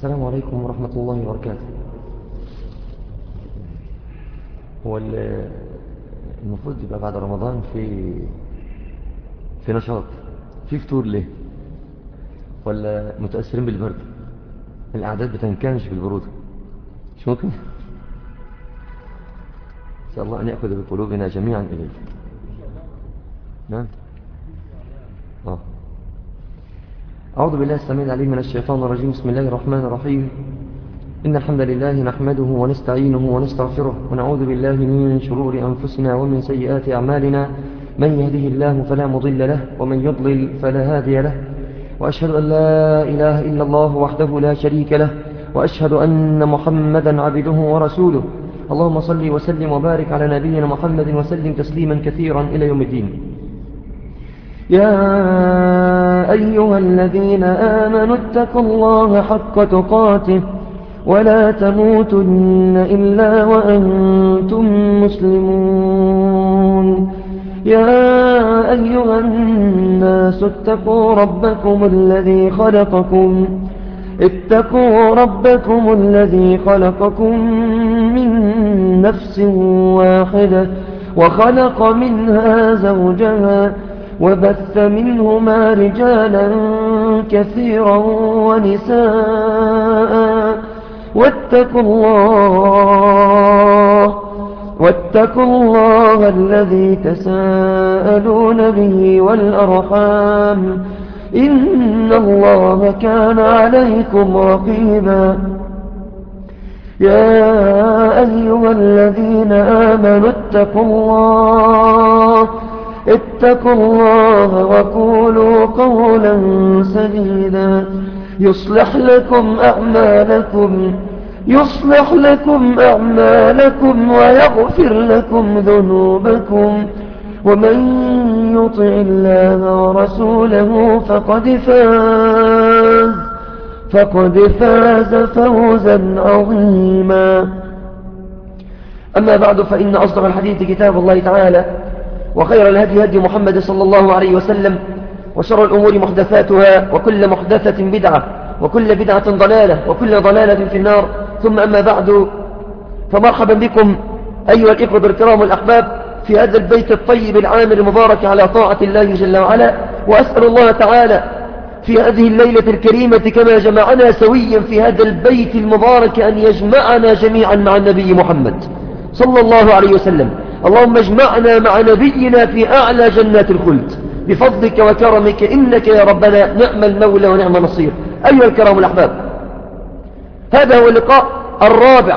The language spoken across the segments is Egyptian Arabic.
السلام عليكم ورحمة الله وبركاته هو ال- المفروض يبقى بعد رمضان في في نشاط في فطور ليه ولا متأثرين بالبرد الأعداد بتنكمش بالبرودة مش ممكن إن شاء الله أن يأخذ بقلوبنا جميعا إليه نعم آه. أعوذ بالله السميع العليم من الشيطان الرجيم بسم الله الرحمن الرحيم إن الحمد لله نحمده ونستعينه ونستغفره ونعوذ بالله من شرور أنفسنا ومن سيئات أعمالنا من يهده الله فلا مضل له ومن يضلل فلا هادي له وأشهد أن لا إله إلا الله وحده لا شريك له وأشهد أن محمدا عبده ورسوله اللهم صل وسلم وبارك على نبينا محمد وسلم تسليما كثيرا إلى يوم الدين يا أيها الذين آمنوا اتقوا الله حق تقاته ولا تموتن إلا وأنتم مسلمون يا أيها الناس اتقوا ربكم الذي خلقكم اتقوا ربكم الذي خلقكم من نفس واحدة وخلق منها زوجها وبث منهما رجالا كثيرا ونساء واتقوا الله واتقوا الله الذي تساءلون به والأرحام إن الله كان عليكم رقيبا يا أيها الذين آمنوا اتقوا الله اتقوا الله وقولوا قولا سديدا يصلح لكم أعمالكم يصلح لكم أعمالكم ويغفر لكم ذنوبكم ومن يطع الله ورسوله فقد فاز فقد فاز فوزا عظيما أما بعد فإن أصدق الحديث كتاب الله تعالى وخير الهدي هدي محمد صلى الله عليه وسلم وشر الأمور محدثاتها وكل محدثة بدعة وكل بدعة ضلالة وكل ضلالة في النار ثم أما بعد فمرحبا بكم أيها الإخوة الكرام الأحباب في هذا البيت الطيب العامر المبارك على طاعة الله جل وعلا وأسأل الله تعالى في هذه الليلة الكريمة كما جمعنا سويا في هذا البيت المبارك أن يجمعنا جميعا مع النبي محمد صلى الله عليه وسلم اللهم اجمعنا مع نبينا في أعلى جنات الخلد بفضلك وكرمك إنك يا ربنا نعم المولى ونعم النصير أيها الكرام الأحباب هذا هو اللقاء الرابع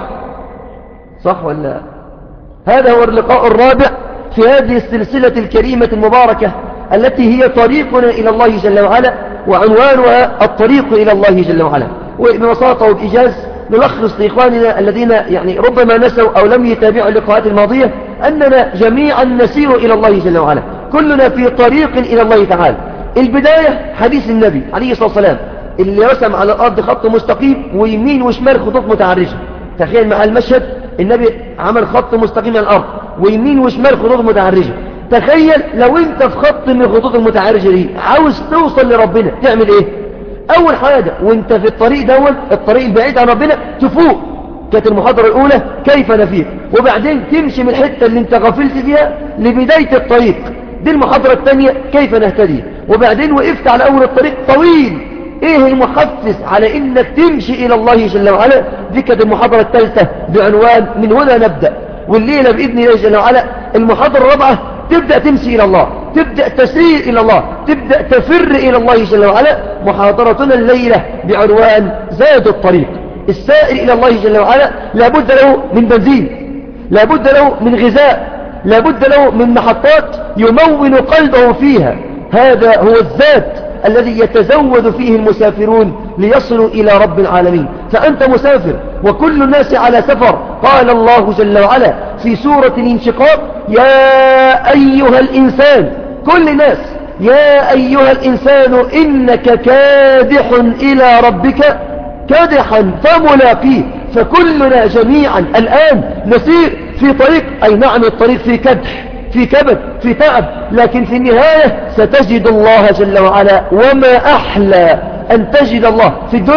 صح ولا هذا هو اللقاء الرابع في هذه السلسلة الكريمة المباركة التي هي طريقنا إلى الله جل وعلا وعنوانها الطريق إلى الله جل وعلا وببساطة وبإيجاز نلخص لإخواننا الذين يعني ربما نسوا أو لم يتابعوا اللقاءات الماضية أننا جميعا نسير إلى الله جل وعلا كلنا في طريق إلى الله تعالى البداية حديث النبي عليه الصلاة والسلام اللي رسم على الأرض خط مستقيم ويمين وشمال خطوط متعرجة تخيل مع المشهد النبي عمل خط مستقيم على الأرض ويمين وشمال خطوط متعرجة تخيل لو انت في خط من الخطوط المتعرجة دي عاوز توصل لربنا تعمل ايه اول حاجة وانت في الطريق دول الطريق البعيد عن ربنا تفوق كانت المحاضرة الاولى كيف نفيق وبعدين تمشي من الحتة اللي انت غفلت فيها لبداية الطريق دي المحاضرة الثانية كيف نهتدي وبعدين وقفت على اول الطريق طويل ايه المحفز على انك تمشي الى الله جل وعلا دي كانت المحاضرة الثالثة بعنوان من هنا نبدأ والليلة بإذن الله جل وعلا المحاضرة الرابعة تبدأ تمشي إلى الله تبدأ تسير إلى الله تبدأ تفر إلى الله جل وعلا محاضرتنا الليلة بعنوان زاد الطريق السائر إلى الله جل وعلا لابد له من بنزين لابد له من غذاء لابد له من محطات يمون قلبه فيها هذا هو الذات الذي يتزود فيه المسافرون ليصلوا إلى رب العالمين فأنت مسافر وكل الناس على سفر قال الله جل وعلا في سورة الانشقاق يا أيها الإنسان كل الناس يا أيها الإنسان إنك كادح إلى ربك كادحا فملاقيه فكلنا جميعا الآن نسير في طريق أي نعم الطريق في كدح في كبد في تعب لكن في النهاية ستجد الله جل وعلا وما أحلى أن تجد الله في الدنيا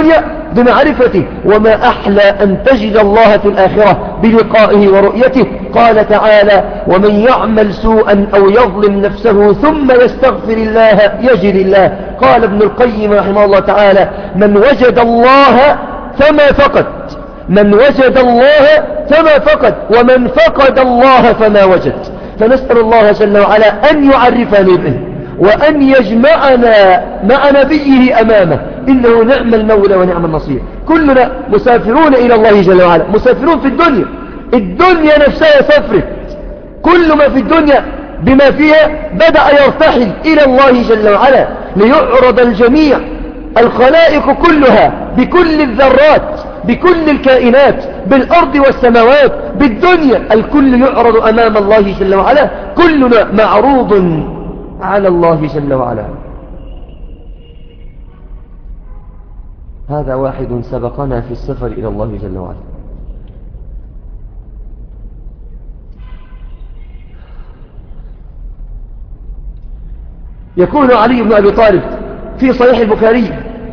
بمعرفته وما أحلى أن تجد الله في الآخرة بلقائه ورؤيته قال تعالى ومن يعمل سوءا أو يظلم نفسه ثم يستغفر الله يجد الله قال ابن القيم رحمه الله تعالى من وجد الله فما فقد من وجد الله فما فقد ومن فقد الله فما وجد فنسأل الله جل وعلا أن يعرفنا به وأن يجمعنا مع نبيه أمامه إنه نعم المولى ونعم النصير كلنا مسافرون إلى الله جل وعلا مسافرون في الدنيا الدنيا نفسها سفرت كل ما في الدنيا بما فيها بدأ يرتحل إلى الله جل وعلا ليعرض الجميع الخلائق كلها بكل الذرات بكل الكائنات بالأرض والسماوات بالدنيا الكل يعرض أمام الله جل وعلا كلنا معروض على الله جل وعلا هذا واحد سبقنا في السفر إلى الله جل وعلا يكون علي بن أبي طالب في صحيح البخاري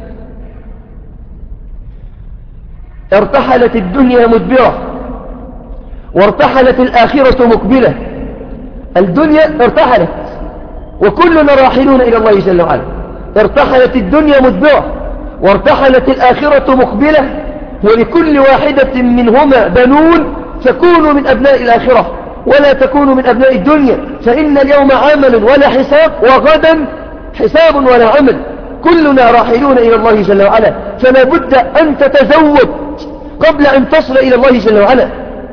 ارتحلت الدنيا مدبرة وارتحلت الآخرة مقبلة الدنيا ارتحلت وكلنا راحلون إلى الله جل وعلا ارتحلت الدنيا مدبرة وارتحلت الآخرة مقبلة ولكل واحدة منهما بنون تكونوا من أبناء الآخرة ولا تكونوا من أبناء الدنيا فإن اليوم عمل ولا حساب وغدا حساب ولا عمل كلنا راحلون إلى الله جل وعلا فلا بد أن تتزود قبل أن تصل إلى الله جل وعلا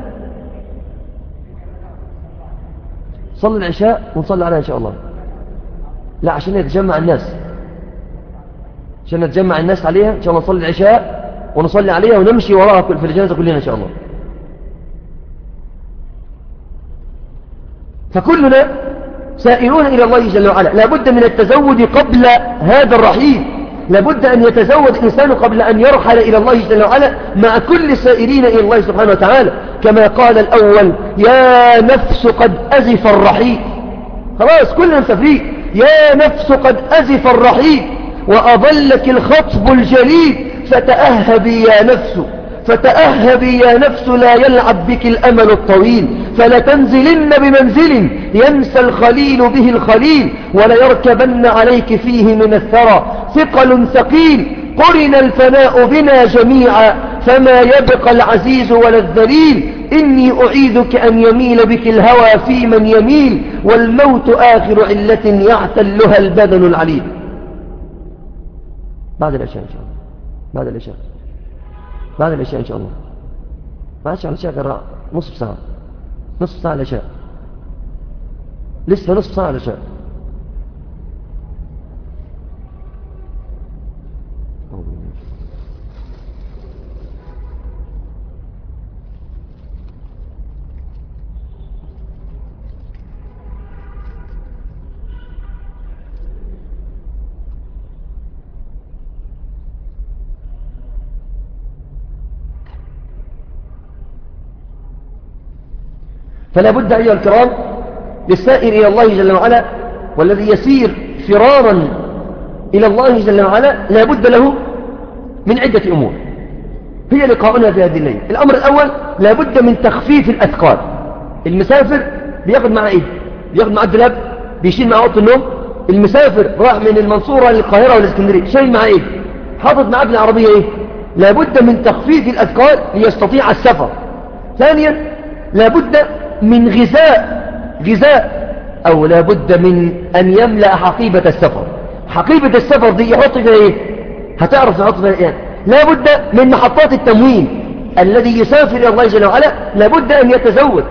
صلي العشاء ونصلي عليها إن شاء الله لا عشان يتجمع الناس عشان نتجمع الناس عليها إن شاء الله نصلي العشاء ونصلي عليها ونمشي وراها في الجنازة كلنا إن شاء الله فكلنا سائرون إلى الله جل وعلا لابد من التزود قبل هذا الرحيل لابد أن يتزود الإنسان قبل أن يرحل إلى الله جل وعلا مع كل السائرين إلى الله سبحانه وتعالى كما قال الأول يا نفس قد أزف الرحيل خلاص كلنا مسافرين يا نفس قد أزف الرحيل وأضلك الخطب الجليل فتأهبي يا نفس فتأهبي يا نفس لا يلعب بك الأمل الطويل فلتنزلن بمنزل ينسى الخليل به الخليل وليركبن عليك فيه من الثرى ثقل ثقيل قرن الفناء بنا جميعا فما يبقى العزيز ولا الذليل إني أعيذك أن يميل بك الهوى في من يميل والموت آخر علة يعتلها البدن العليل بعد العشاء إن شاء الله بعد العشاء بعد العشاء إن شاء الله ما عادش على العشاء غير نصف ساعة نصف ساعة العشاء لسه نصف ساعة العشاء فلا بد أيها الكرام للسائر إلى الله جل وعلا والذي يسير فرارا إلى الله جل وعلا لا بد له من عدة أمور هي لقاؤنا في هذه الليلة الأمر الأول لا بد من تخفيف الأثقال المسافر بياخد معه إيه بياخد معه الدولاب بيشيل معه أوضة النوم المسافر راح من المنصورة للقاهرة والإسكندرية شايل معه إيه حاطط معاه في العربية إيه لا بد من تخفيف الأثقال ليستطيع السفر ثانيا لا بد من غذاء غذاء أو لابد من أن يملأ حقيبة السفر حقيبة السفر دي يحط فيها إيه هتعرف يحط فيها إيه لابد من محطات التموين الذي يسافر إلى الله جل وعلا لابد أن يتزود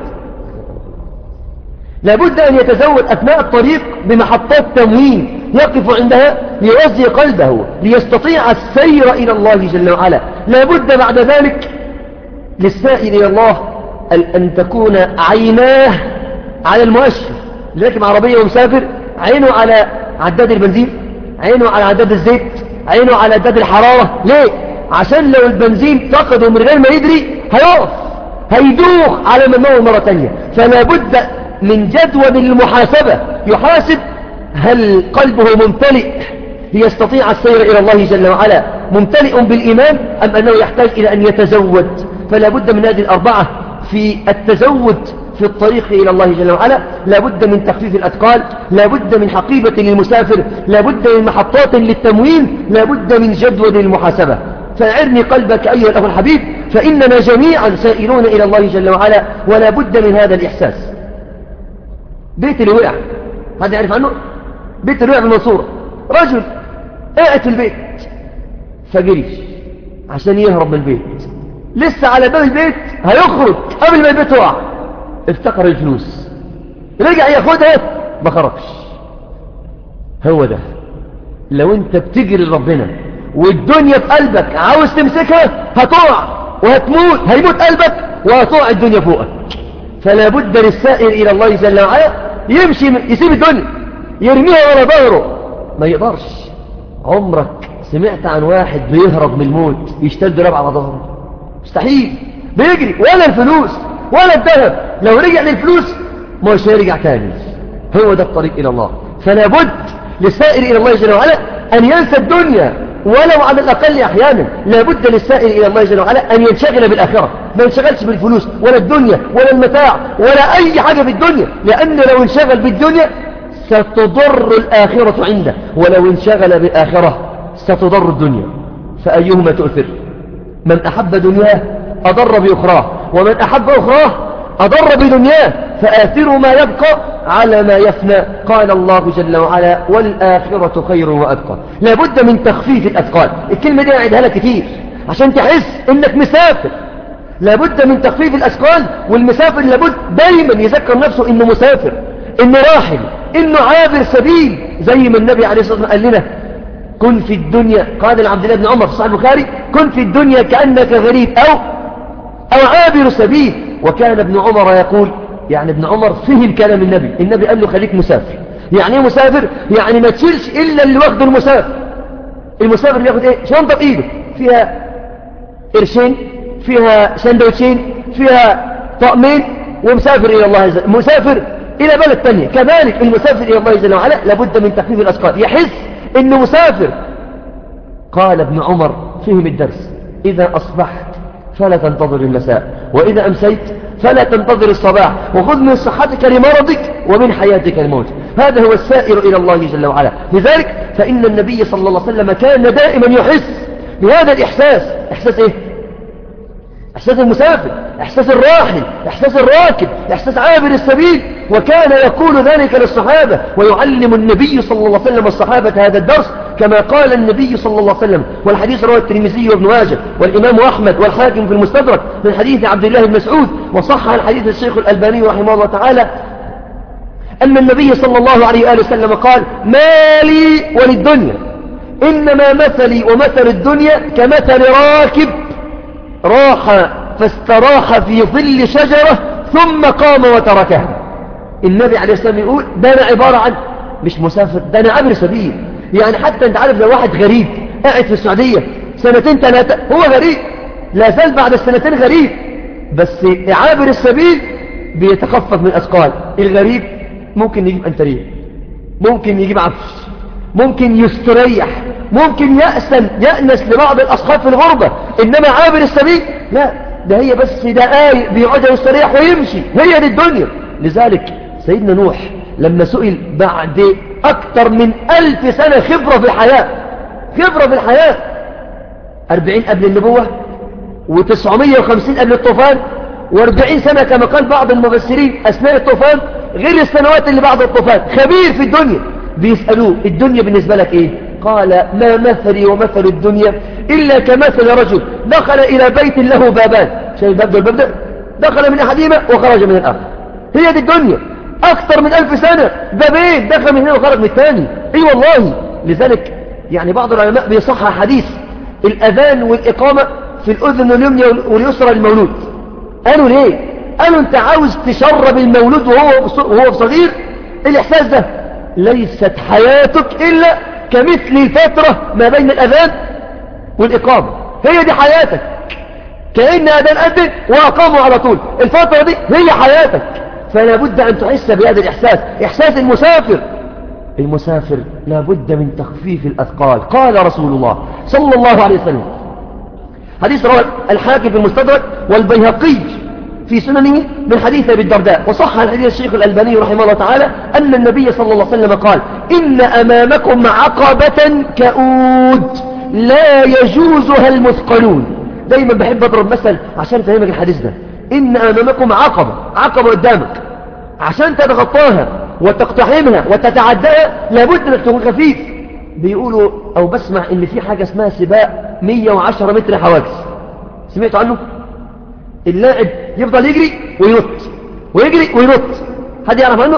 لابد أن يتزود أثناء الطريق بمحطات تموين يقف عندها ليوزي قلبه ليستطيع السير إلى الله جل وعلا لابد بعد ذلك للسائل إلى الله أن تكون عيناه على المؤشر اللي راكب عربية ومسافر عينه على عداد البنزين عينه على عداد الزيت عينه على عداد الحرارة ليه؟ عشان لو البنزين فقده من غير ما يدري هيقف هيدوخ على مموه مرة تانية فلا بد من جدول المحاسبة يحاسب هل قلبه ممتلئ ليستطيع السير إلى الله جل وعلا ممتلئ بالإيمان أم أنه يحتاج إلى أن يتزود فلا بد من هذه الأربعة في التزود في الطريق إلى الله جل وعلا لا بد من تخفيف الأثقال لا بد من حقيبة للمسافر لا بد من محطات للتموين لا بد من جدول للمحاسبة فأعرني قلبك أيها الأخ الحبيب فإننا جميعا سائلون إلى الله جل وعلا ولا بد من هذا الإحساس بيت اللي وقع هذا يعرف عنه بيت اللي وقع بالمنصورة رجل قاعد في البيت فجريش عشان يهرب من البيت لسه على باب البيت هيخرج قبل ما البيت وقع افتقر الفلوس رجع ياخدها ما خرجش هو ده لو انت بتجري لربنا والدنيا في قلبك عاوز تمسكها هتقع وهتموت هيموت قلبك وهتقع الدنيا فوقك فلا بد للسائر الى الله جل وعلا يمشي يسيب الدنيا يرميها ورا ظهره ما يقدرش عمرك سمعت عن واحد بيهرب من الموت يشتد ربع على ظهره مستحيل بيجري ولا الفلوس ولا الذهب لو رجع للفلوس مش هيرجع تاني هو ده الطريق إلى الله فلا بد للسائر إلى الله جل وعلا أن ينسى الدنيا ولو على الأقل أحيانا لا بد للسائر إلى الله جل وعلا أن ينشغل بالآخرة ما ينشغلش بالفلوس ولا الدنيا ولا المتاع ولا أي حاجة في الدنيا لأن لو انشغل بالدنيا ستضر الآخرة عنده ولو انشغل بالآخرة ستضر الدنيا فأيهما تؤثر من أحب دنياه أضر بأخراه ومن أحب أخراه أضر بدنياه فآثروا ما يبقى على ما يفنى قال الله جل وعلا والآخرة خير وأبقى لابد من تخفيف الأثقال الكلمة دي أعيدها لك كتير عشان تحس إنك مسافر لابد من تخفيف الأثقال والمسافر لابد دايما يذكر نفسه إنه مسافر إنه راحل إنه عابر سبيل زي ما النبي عليه الصلاة والسلام قال لنا كن في الدنيا قال لعبد الله بن عمر في صحيح البخاري كن في الدنيا كأنك غريب أو أو عابر سبيل وكان ابن عمر يقول يعني ابن عمر فهم كلام النبي النبي قال له خليك مسافر يعني ايه مسافر يعني ما تشيلش إلا اللي واخده المسافر المسافر بياخد ايه شنطة بإيده فيها قرشين فيها سندوتشين فيها طقمين ومسافر إلى الله عز وجل مسافر إلى بلد تانية كذلك المسافر إلى الله جل وعلا لابد من تخفيف الأسقاط يحس إنه مسافر قال ابن عمر فهم الدرس إذا أصبحت فلا تنتظر المساء وإذا أمسيت فلا تنتظر الصباح وخذ من صحتك لمرضك ومن حياتك الموت هذا هو السائر إلى الله جل وعلا لذلك فإن النبي صلى الله عليه وسلم كان دائما يحس بهذا الإحساس إحساس إيه؟ إحساس المسافر إحساس الراحل إحساس الراكب إحساس عابر السبيل وكان يقول ذلك للصحابة ويعلم النبي صلى الله عليه وسلم الصحابة هذا الدرس كما قال النبي صلى الله عليه وسلم والحديث رواه الترمذي وابن ماجه والإمام أحمد والحاكم في المستدرك من حديث عبد الله بن مسعود وصح الحديث الشيخ الألباني رحمه الله تعالى أن النبي صلى الله عليه وآله وسلم قال ما لي وللدنيا إنما مثلي ومثل الدنيا كمثل راكب راح فاستراح في ظل شجرة ثم قام وتركها النبي عليه السلام يقول ده أنا عبارة عن مش مسافر ده أنا عبر سبيل يعني حتى انت عارف لو واحد غريب قاعد في السعودية سنتين ثلاثة هو غريب لا زال بعد السنتين غريب بس عابر السبيل بيتخفف من أثقال الغريب ممكن يجيب أنتريه ممكن يجيب عفش ممكن يستريح ممكن يأسن يأنس لبعض الأصحاب في الغربة إنما عابر السبيل لا ده هي بس دقايق بيقعد يستريح ويمشي هي دي الدنيا لذلك سيدنا نوح لما سئل بعد أكثر من ألف سنة خبرة في الحياة خبرة في الحياة أربعين قبل النبوة وتسعمية وخمسين قبل الطوفان واربعين سنة كما قال بعض المفسرين أثناء الطوفان غير السنوات اللي بعد الطوفان خبير في الدنيا بيسألوه الدنيا بالنسبة لك ايه قال ما مثلي ومثل الدنيا إلا كمثل رجل دخل إلى بيت له بابان شايف باب الباب ده دخل من أحدهما وخرج من الآخر هي دي الدنيا أكثر من ألف سنة بابين دخل من هنا وخرج من الثاني اي أيوة والله لذلك يعني بعض العلماء بيصحح حديث الأذان والإقامة في الأذن اليمنى واليسرى للمولود قالوا ليه قالوا انت عاوز تشرب المولود وهو وهو صغير الإحساس ده ليست حياتك إلا كمثل الفترة ما بين الأذان والإقامة هي دي حياتك كأن أذان أذن وأقاموا على طول الفترة دي هي حياتك فلا بد أن تحس بهذا الإحساس إحساس المسافر المسافر لا بد من تخفيف الأثقال قال رسول الله صلى الله عليه وسلم حديث رواه الحاكم في المستدرك والبيهقي في سننه من حديث أبي الدرداء وصح الحديث الشيخ الألباني رحمه الله تعالى أن النبي صلى الله عليه وسلم قال إن أمامكم عقبة كؤود لا يجوزها المثقلون دايما بحب أضرب مثل عشان أفهمك الحديث ده إن أمامكم عقبة عقبة قدامك عشان تتغطاها وتقتحمها وتتعداها لابد أنك تكون خفيف بيقولوا أو بسمع إن في حاجة اسمها سباق 110 متر حواجز سمعتوا عنه؟ اللاعب يفضل يجري وينط ويجري وينط حد يعرف عنه؟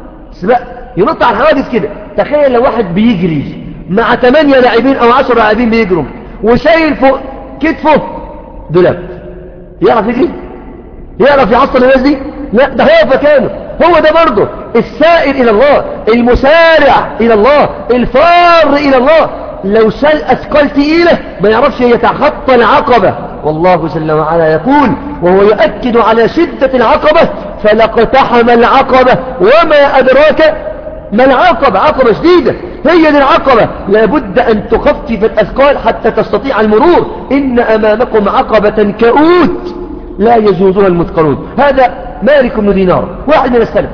سباق ينط على الحواجز كده تخيل لو واحد بيجري مع 8 لاعبين أو 10 لاعبين بيجروا وشايل فوق كتفه دولاب يعرف يجري؟ يعرف يعصر الناس دي؟ لا ده هو مكانه هو ده برضه السائر إلى الله المسارع إلى الله الفار إلى الله لو شال أثقال تقيلة ما يعرفش يتخطى العقبة والله جل وعلا يقول وهو يؤكد على شدة العقبة فلقتحم العقبة وما أدراك ما العقبة عقبة شديدة هي دي العقبة لابد أن تخفف الأثقال حتى تستطيع المرور إن أمامكم عقبة كؤوت لا يجوزها المثقلون هذا مالك بن دينار واحد من السلف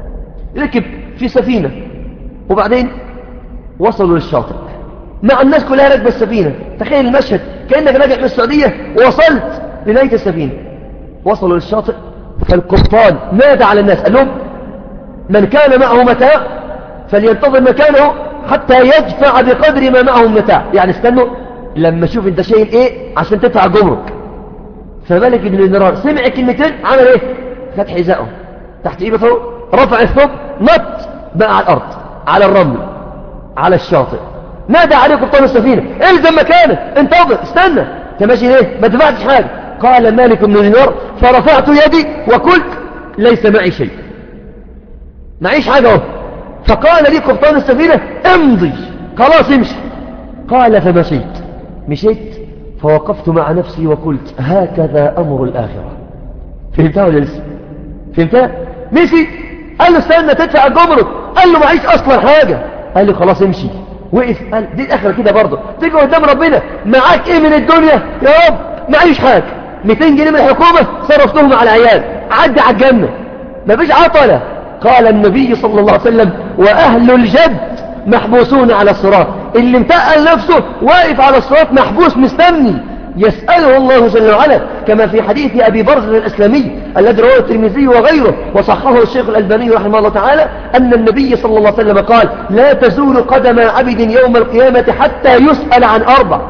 ركب في سفينة وبعدين وصلوا للشاطئ مع الناس كلها راكبه السفينة تخيل المشهد كأنك راجع من السعودية ووصلت لنهاية السفينة وصلوا للشاطئ فالقبطان نادى على الناس قال لهم من كان معه متاع فلينتظر مكانه حتى يدفع بقدر ما معه متاع يعني استنوا لما شوف انت شايل ايه عشان تدفع جمرك فملك بن النرار سمع كلمتين عمل ايه فتح حذائه تحت ايده فوق رفع الثوب نط بقى على الارض على الرمل على الشاطئ نادى عليه قبطان السفينة الزم مكانك انتظر استنى انت ماشي ليه ما دفعتش حاجة قال مالك بن دينار فرفعت يدي وقلت ليس معي شيء معيش حاجة اهو فقال لي قبطان السفينة امضي خلاص امشي قال فمشيت مشيت فوقفت مع نفسي وقلت هكذا أمر الآخرة فهمتها ولا لسه فهمتها مشي قال له استنى تدفع الجمرك قال له معيش أصلا حاجة قال له خلاص امشي وقف قال دي الآخرة كده برضه تيجي قدام ربنا معاك ايه من الدنيا يا رب معيش حاجة 200 جنيه من الحكومة صرفتهم على العيال عدي على الجنة مفيش عطلة قال النبي صلى الله عليه وسلم وأهل الجد محبوسون على الصراط اللي متقل نفسه واقف على الصراط محبوس مستني يسأله الله جل وعلا كما في حديث أبي برزة الأسلامي الذي رواه الترمذي وغيره وصححه الشيخ الألباني رحمه الله تعالى أن النبي صلى الله عليه وسلم قال لا تزول قدم عبد يوم القيامة حتى يسأل عن أربع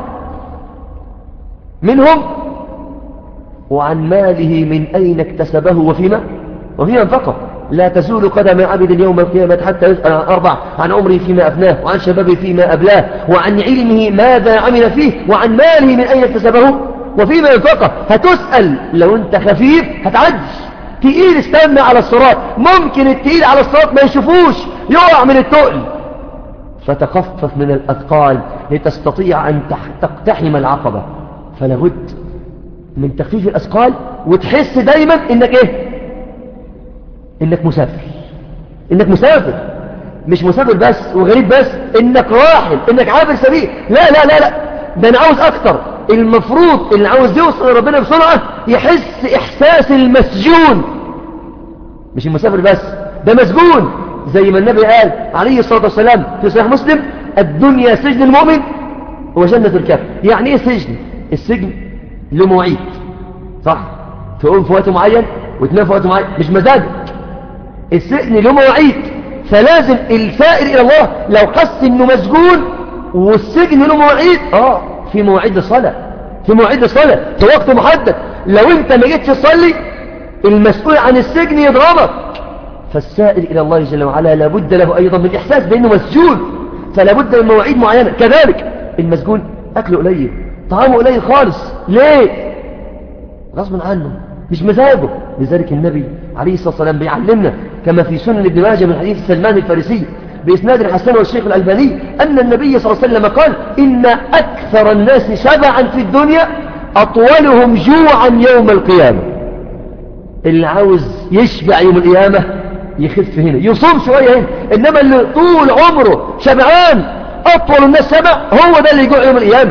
منهم وعن ماله من أين اكتسبه وفيما وفيما انفقه لا تزول قدم عبد يوم القيامة حتى يسأل عن أربع عن عمره فيما أفناه وعن شبابه فيما أبلاه وعن علمه ماذا عمل فيه وعن ماله من أين اكتسبه وفيما ينفقه هتسأل لو أنت خفيف هتعدي تقيل استنى على الصراط ممكن التقيل على الصراط ما يشوفوش يقع من التقل فتخفف من الأثقال لتستطيع أن تقتحم العقبة فلابد من تخفيف الأثقال وتحس دايما إنك إيه انك مسافر انك مسافر مش مسافر بس وغريب بس انك راحل انك عابر سبيل لا لا لا لا ده انا عاوز اكتر المفروض اللي عاوز يوصل لربنا بسرعة يحس احساس المسجون مش المسافر بس ده مسجون زي ما النبي قال عليه الصلاة والسلام في صحيح مسلم الدنيا سجن المؤمن وجنة الكافر يعني ايه سجن السجن له مواعيد صح تقوم في وقت معين وتنام في وقت معين مش مزاجك السجن له مواعيد فلازم السائر إلى الله لو حس إنه مسجون والسجن له مواعيد آه في مواعيد الصلاة في مواعيد الصلاة في وقت محدد لو أنت ما جيتش تصلي المسؤول عن السجن يضربك فالسائر إلى الله جل وعلا لابد له أيضا من إحساس بأنه مسجون فلابد من مواعيد معينة كذلك المسجون أكله قليل طعامه قليل خالص ليه غصب عنه مش مزاجه لذلك النبي عليه الصلاة والسلام بيعلمنا كما في سنن ابن ماجه من حديث سلمان الفارسي بإسناد الحسن والشيخ الألباني أن النبي صلى الله عليه وسلم قال إن أكثر الناس شبعا في الدنيا أطولهم جوعا يوم القيامة اللي عاوز يشبع يوم القيامة يخف هنا يصوم شوية هنا إنما اللي طول عمره شبعان أطول الناس شبع هو ده اللي يجوع يوم القيامة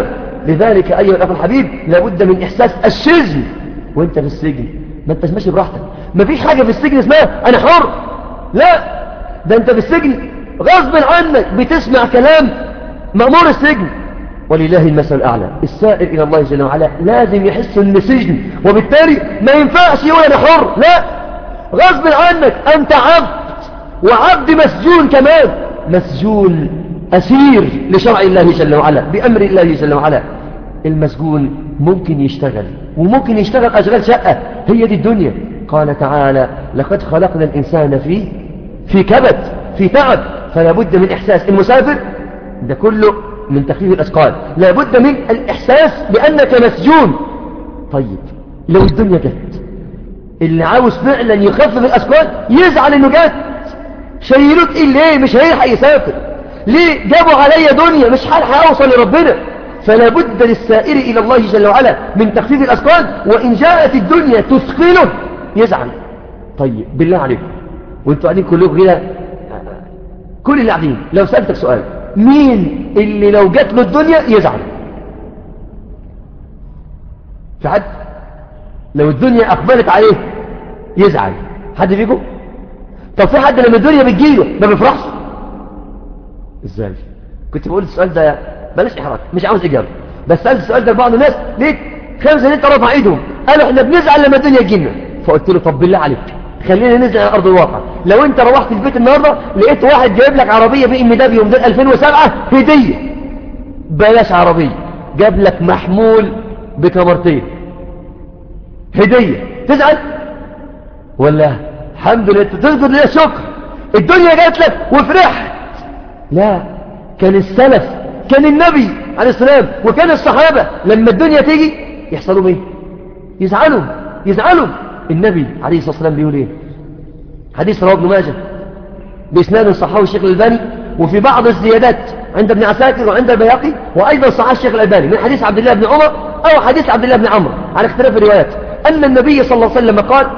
لذلك أيها الأخ الحبيب لابد من إحساس السجن وانت في السجن ما انتش ماشي براحتك ما فيش حاجة في السجن اسمها أنا حر لا ده انت في السجن غصب عنك بتسمع كلام مأمور السجن ولله المثل الأعلى السائر إلى الله جل وعلا لازم يحس أن سجن وبالتالي ما ينفعش يقول أنا حر لا غصب عنك أنت عبد وعبد مسجون كمان مسجون أسير لشرع الله جل وعلا بأمر الله جل وعلا المسجون ممكن يشتغل وممكن يشتغل أشغال شقة هي دي الدنيا قال تعالى لقد خلقنا الإنسان في في كبد في تعب فلا بد من إحساس المسافر ده كله من تخفيف الأثقال لا بد من الإحساس بأنك مسجون طيب لو الدنيا جت اللي عاوز فعلا يخفف الأثقال يزعل إنه جت شيلوك إيه ليه مش هيلحق يسافر ليه جابوا عليا دنيا مش هلحق أوصل لربنا فلا بد للسائر إلى الله جل وعلا من تخفيف الأثقال وإن جاءت الدنيا تثقله يزعل طيب بالله عليكم وانتوا قاعدين كلكم كده كل اللي قاعدين لو سألتك سؤال مين اللي لو جات له الدنيا يزعل في حد لو الدنيا أقبلت عليه يزعل حد فيكم طب في حد لما الدنيا بتجيله ما بيفرحش ازاي كنت بقول السؤال ده بلاش احراج مش عاوز اجابه بس سالت السؤال ده لبعض الناس ليه خمسه انت رفع ايدهم قالوا احنا بنزعل لما الدنيا تجينا فقلت له طب بالله عليك خلينا ننزل على ارض الواقع لو انت روحت البيت النهارده لقيت واحد جايب لك عربيه بي ام دبليو موديل 2007 هديه بلاش عربيه جاب لك محمول بكاميرتين هديه تزعل ولا الحمد لله تقدر لله شكر الدنيا جات لك وفرحت لا كان السلف كان النبي عليه السلام وكان الصحابة لما الدنيا تيجي يحصلوا ايه يزعلوا يزعلوا النبي عليه الصلاة والسلام بيقول ايه حديث رواه ابن ماجه بإسناد صححه الشيخ الألباني وفي بعض الزيادات عند ابن عساكر وعند البياقي وأيضا صححه الشيخ الألباني من حديث عبد الله بن عمر أو حديث عبد الله بن عمرو على اختلاف الروايات أن النبي صلى الله عليه وسلم قال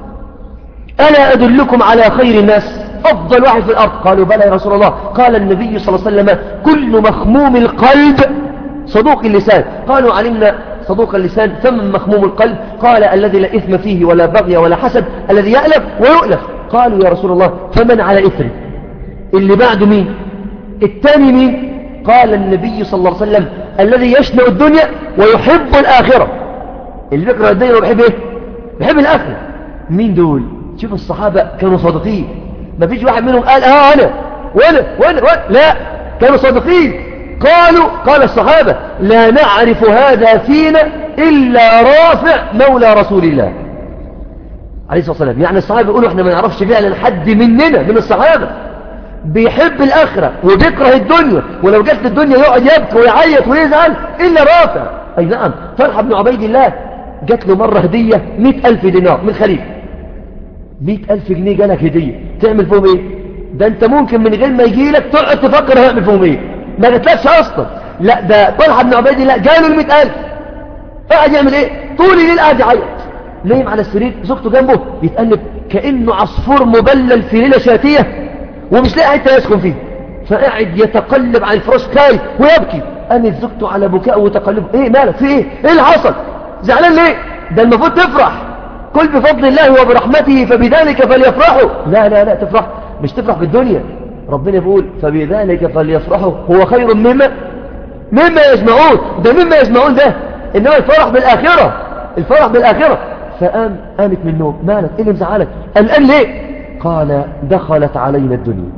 ألا أدلكم على خير الناس أفضل واحد في الأرض قالوا بلى يا رسول الله قال النبي صلى الله عليه وسلم كل مخموم القلب صدوق اللسان قالوا علمنا صدوق اللسان ثم مخموم القلب قال الذي لا إثم فيه ولا بغي ولا حسد الذي يألف ويؤلف قالوا يا رسول الله فمن على إثر اللي بعده مين الثاني مين قال النبي صلى الله عليه وسلم الذي يشنع الدنيا ويحب الآخرة اللي بيكره الدنيا وبيحب ايه بيحب الآخرة مين دول شوف الصحابة كانوا صادقين ما فيش واحد منهم قال اه انا وانا وانا, وأنا. لا كانوا صادقين قالوا قال الصحابة لا نعرف هذا فينا إلا رافع مولى رسول الله عليه الصلاة والسلام يعني الصحابة يقولوا احنا ما نعرفش فعلا حد مننا من الصحابة بيحب الآخرة وبيكره الدنيا ولو جت الدنيا يقعد يبكي ويعيط ويزعل إلا رافع أي نعم طلحة بن عبيد الله جات له مرة هدية مئة ألف دينار من خليفة مئة ألف جنيه جالك هدية تعمل فيهم ايه ده انت ممكن من غير ما يجي لك تقعد تفكر هيعمل فيهم ايه ما جاتلكش اصلا لا ده طلحة بن عبيد الله جاله المئة ألف قاعد يعمل ايه طول الليل قاعد يعيط نايم على السرير زوجته جنبه يتقلب كأنه عصفور مبلل في ليلة شاتية ومش لاقي حته يسكن فيه فقاعد يتقلب على الفراش خايف ويبكي قامت زوجته على بكاء وتقلبه ايه مالك في ايه ايه اللي حصل زعلان ليه ده المفروض تفرح كل بفضل الله وبرحمته فبذلك فليفرحوا لا لا لا تفرح مش تفرح بالدنيا ربنا بيقول فبذلك فليفرحوا هو خير مما مما يجمعون ده مما يجمعون ده انما الفرح بالآخرة الفرح بالآخرة فقام قامت من النوم مالك ايه اللي مزعلك قلقان ليه قال دخلت علينا الدنيا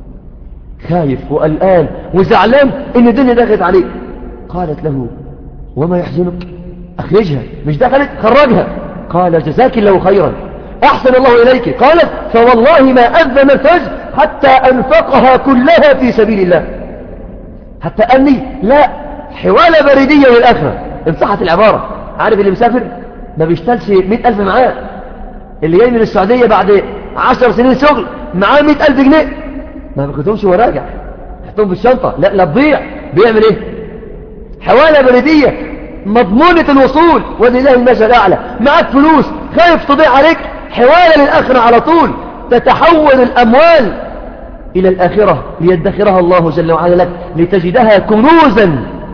خايف وقلقان وزعلان ان الدنيا دخلت عليه قالت له وما يحزنك اخرجها مش دخلت خرجها قال جزاك الله خيرا احسن الله اليك قالت فوالله ما اذن الفجر حتى انفقها كلها في سبيل الله حتى اني لا حوالة بريدية للاخرة ان صحت العبارة عارف اللي مسافر ما بيشتلش مئة الف معاه اللي جاي من السعودية بعد عشر سنين شغل معاه مئة ألف جنيه ما بياخدهمش وراجع يحطهم في الشنطة لا لا تضيع بيعمل ايه حوالة بلدية مضمونة الوصول ولله المثل الأعلى معاك فلوس خايف تضيع عليك حوالة للآخرة على طول تتحول الأموال إلى الآخرة ليدخرها الله جل وعلا لك لتجدها كنوزا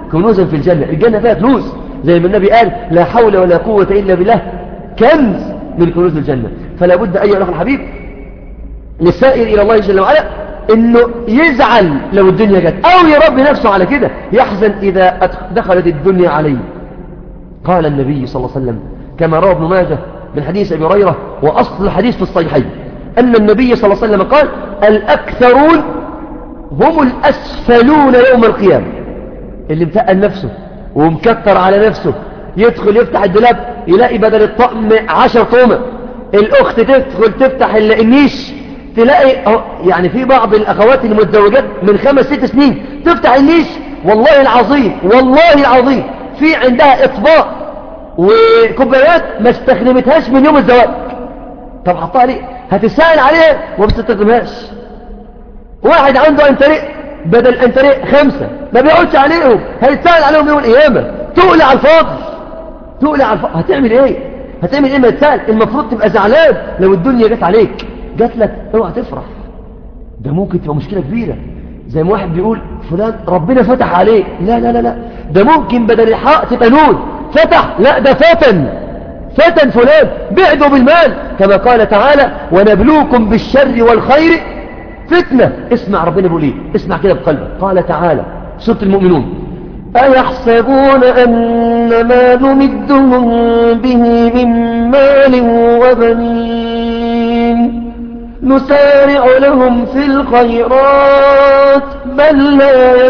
كنوزا في الجنة الجنة فيها كنوز زي ما النبي قال لا حول ولا قوة إلا بالله كنز من كنوز الجنة فلا بد أيها الأخ الحبيب للسائر إلى الله جل وعلا انه يزعل لو الدنيا جت او يربي نفسه على كده يحزن اذا دخلت الدنيا عليه قال النبي صلى الله عليه وسلم كما روى ابن ماجه من حديث ابي هريره واصل الحديث في الصحيحين ان النبي صلى الله عليه وسلم قال الاكثرون هم الاسفلون يوم القيامه اللي متقل نفسه ومكتر على نفسه يدخل يفتح الدولاب يلاقي بدل الطقم عشر طومة الأخت تدخل تفتح النيش تلاقي يعني في بعض الأخوات المتزوجات من خمس ست سنين تفتح النيش والله العظيم والله العظيم في عندها إطباق وكوبايات ما استخدمتهاش من يوم الزواج طب حطها ليه هتسأل عليها وما بتستخدمهاش واحد عنده انتريق بدل انتريق خمسة ما بيقعدش عليهم هيتسأل عليهم يوم القيامة تقلع على الفاضي تقلع على الفاضي هتعمل ايه هتعمل ايه ما تسأل المفروض تبقى زعلان لو الدنيا جت عليك جات لك اوعى تفرح ده ممكن تبقى مشكلة كبيرة زي ما واحد بيقول فلان ربنا فتح عليه لا لا لا لا ده ممكن بدل الحق تبقى نون فتح لا ده فتن فتن فلان بعدوا بالمال كما قال تعالى ونبلوكم بالشر والخير فتنة اسمع ربنا بيقول ايه اسمع كده بقلبك قال تعالى سورة المؤمنون أيحسبون أن ما نمدهم به من مال وبنين نسارع لهم في الخيرات بل لا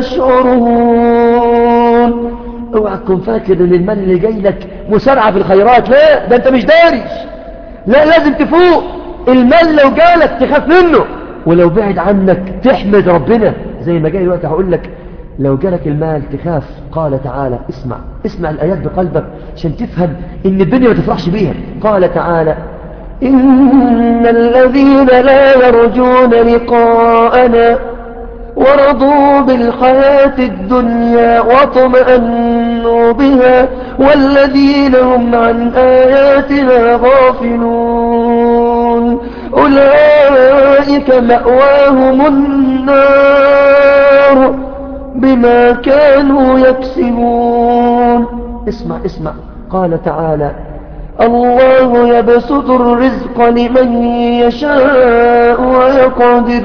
يشعرون اوعى تكون فاكر ان المال اللي جاي لك مسارعة في الخيرات لا ده انت مش داري لا لازم تفوق المال لو جالك تخاف منه ولو بعد عنك تحمد ربنا زي ما جاي الوقت هقول لك لو جالك المال تخاف قال تعالى اسمع اسمع الآيات بقلبك عشان تفهم ان الدنيا ما تفرحش بيها قال تعالى إن الذين لا يرجون لقاءنا ورضوا بالحياة الدنيا واطمأنوا بها والذين هم عن آياتنا غافلون أولئك مأواهم النار بما كانوا يكسبون اسمع اسمع قال تعالى الله يبسط الرزق لمن يشاء ويقدر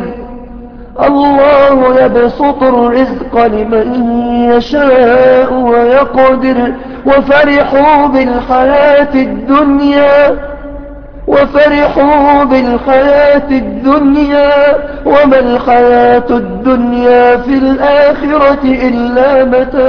الله يبسط الرزق لمن يشاء ويقدر وفرحوا بالحياة الدنيا وفرحوا بالحياة الدنيا وما الحياة الدنيا في الآخرة إلا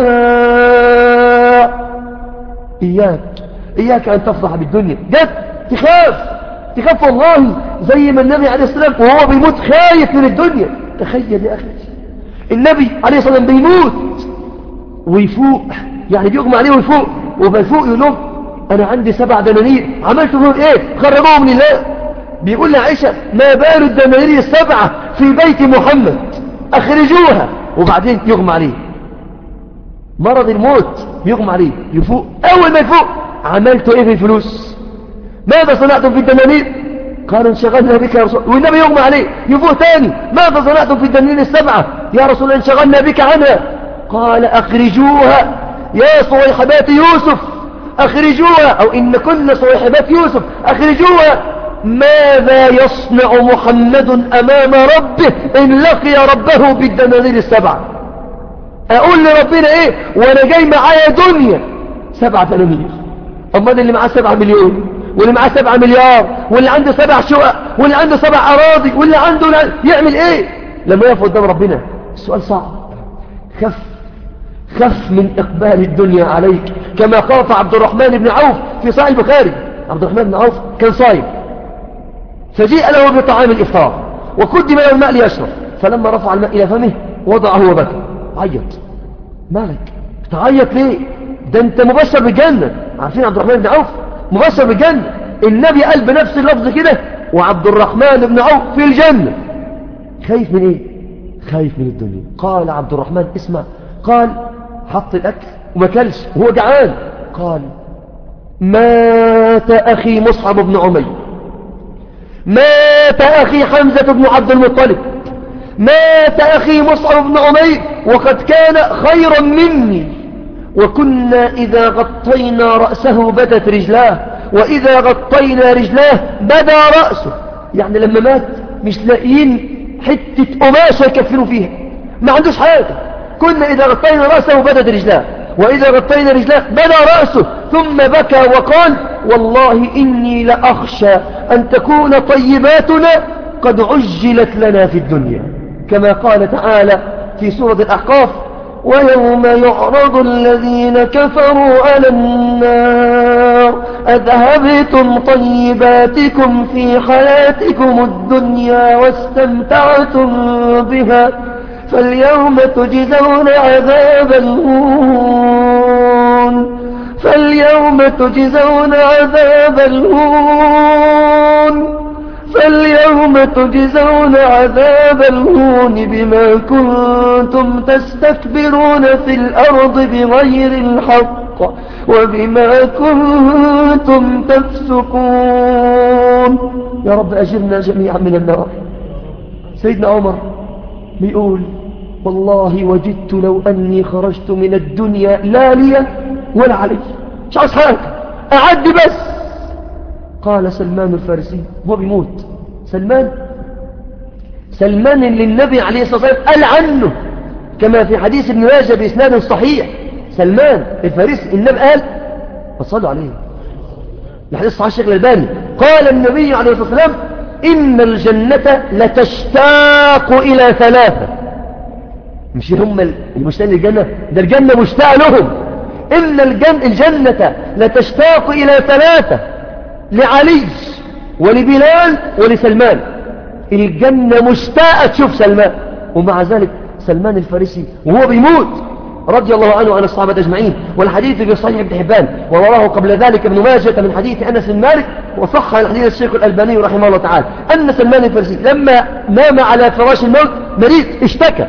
متاع إياك إياك أن تفرح بالدنيا جد تخاف تخاف والله زي ما النبي عليه السلام وهو بيموت خايف من الدنيا تخيل يا أخي النبي عليه الصلاة والسلام بيموت ويفوق يعني بيغمى عليه ويفوق وبيفوق يقول أنا عندي سبع دنانير عملت بهم إيه خرجوهم لله بيقول لعائشة ما بال الدنانير السبعة في بيت محمد أخرجوها وبعدين يغمى عليه مرض الموت يغمى عليه يفوق أول ما يفوق عملت إيه في الفلوس ماذا صنعتم في الدنانير قالوا انشغلنا بك يا رسول والنبي يغمى عليه يفوق تاني ماذا صنعتم في الدنانير السبعة يا رسول الله انشغلنا بك عنها قال أخرجوها يا صويحبات يوسف أخرجوها أو إن كن صويحبات يوسف أخرجوها ماذا يصنع محمد أمام ربه إن لقي ربه بالدنانير السبعة أقول لربنا إيه وأنا جاي معايا دنيا سبعة دنانير أمال اللي معاه سبعة مليون واللي معاه سبعة مليار واللي عنده سبع شقق واللي عنده سبع أراضي واللي عنده يعمل إيه لما يقف قدام ربنا السؤال صعب خف خف من إقبال الدنيا عليك كما خاف عبد الرحمن بن عوف في صحيح البخاري عبد الرحمن بن عوف كان صايم فجيء له بطعام الإفطار وقدم له الماء ليشرب فلما رفع الماء إلى فمه وضعه وبكى عيط مالك تعيط ليه ده انت مبشر بالجنة عارفين عبد الرحمن بن عوف مبشر بالجنة النبي قال بنفس اللفظ كده وعبد الرحمن بن عوف في الجنة خايف من ايه خايف من الدنيا قال عبد الرحمن اسمع قال حط الأكل وما كلش وهو جعان قال مات أخي مصعب بن عمير مات أخي حمزة بن عبد المطلب مات أخي مصعب بن عمير وقد كان خيرا مني وكنا إذا غطينا رأسه بدت رجلاه وإذا غطينا رجلاه بدا رأسه يعني لما مات مش لاقيين حتة قماشة يكفنوا فيها ما عندوش حاجة كنا إذا غطينا رأسه بدت رجلاه وإذا غطينا رجلاه بدا رأسه ثم بكى وقال والله إني لأخشى أن تكون طيباتنا قد عجلت لنا في الدنيا كما قال تعالى في سورة الأحقاف ويوم يعرض الذين كفروا على النار أذهبتم طيباتكم في حياتكم الدنيا واستمتعتم بها فاليوم تجزون عذاب الهون فاليوم تجزون عذاب الهون فاليوم تجزون عذاب الهون بما كنتم تستكبرون في الأرض بغير الحق وبما كنتم تفسقون يا رب أجرنا جميعا من النار سيدنا عمر بيقول والله وجدت لو أني خرجت من الدنيا لا لي ولا علي مش عاوز حاجة أعد بس قال سلمان الفارسي هو بيموت سلمان سلمان اللي النبي عليه الصلاة والسلام قال عنه كما في حديث ابن ماجه بإسناد صحيح سلمان الفارسي النبي قال فصلوا عليه الحديث صحيح الشيخ الألباني قال النبي عليه الصلاة والسلام إن الجنة لتشتاق إلى ثلاثة مش هم المشتاقين للجنة ده الجنة مشتاق لهم إن الجنة, الجنة لتشتاق إلى ثلاثة لعلي ولبلال ولسلمان الجنة مشتاقة تشوف سلمان ومع ذلك سلمان الفارسي وهو بيموت رضي الله عنه عن الصحابة أجمعين والحديث في صحيح ابن حبان ووراه قبل ذلك ابن ماجة من حديث أنس بن مالك وصح الحديث الشيخ الألباني رحمه الله تعالى أن سلمان الفارسي لما نام على فراش الموت مريض اشتكى